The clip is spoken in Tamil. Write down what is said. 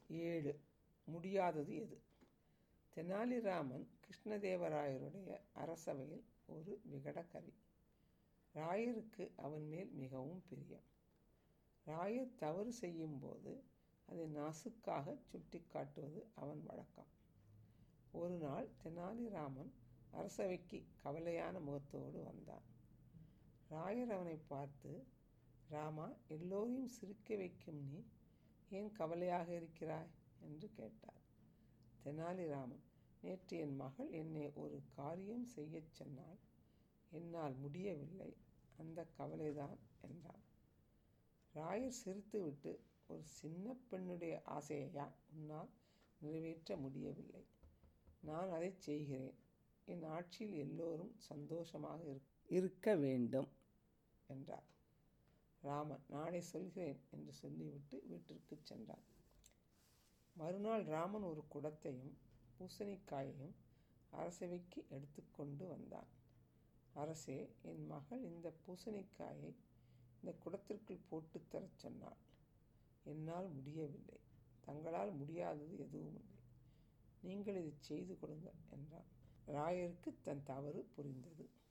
ஏழு முடியாதது எது தெனாலிராமன் கிருஷ்ணதேவராயருடைய அரசவையில் ஒரு விகட கவி ராயருக்கு அவன் மேல் மிகவும் பிரியம் ராயர் தவறு செய்யும்போது அதை நாசுக்காக சுட்டி காட்டுவது அவன் வழக்கம் ஒரு நாள் தெனாலிராமன் அரசவைக்கு கவலையான முகத்தோடு வந்தான் ராயர் அவனை பார்த்து ராமா எல்லோரையும் சிரிக்க வைக்கும் நீ ஏன் கவலையாக இருக்கிறாய் என்று கேட்டார் தெனாலிராமன் நேற்று என் மகள் என்னை ஒரு காரியம் செய்யச் சொன்னால் என்னால் முடியவில்லை அந்த கவலைதான் என்றான் ராயர் சிரித்துவிட்டு ஒரு சின்ன பெண்ணுடைய ஆசையையா உன்னால் நிறைவேற்ற முடியவில்லை நான் அதை செய்கிறேன் என் ஆட்சியில் எல்லோரும் சந்தோஷமாக இருக்க வேண்டும் என்றார் ராமன் நாளை சொல்கிறேன் என்று சொல்லிவிட்டு வீட்டிற்கு சென்றான் மறுநாள் ராமன் ஒரு குடத்தையும் பூசணிக்காயையும் அரசவைக்கு எடுத்துக்கொண்டு வந்தான் அரசே என் மகள் இந்த பூசணிக்காயை இந்த குடத்திற்குள் போட்டு தரச் சொன்னாள் என்னால் முடியவில்லை தங்களால் முடியாதது எதுவும் இல்லை நீங்கள் இதை செய்து கொடுங்கள் என்றான் ராயருக்கு தன் தவறு புரிந்தது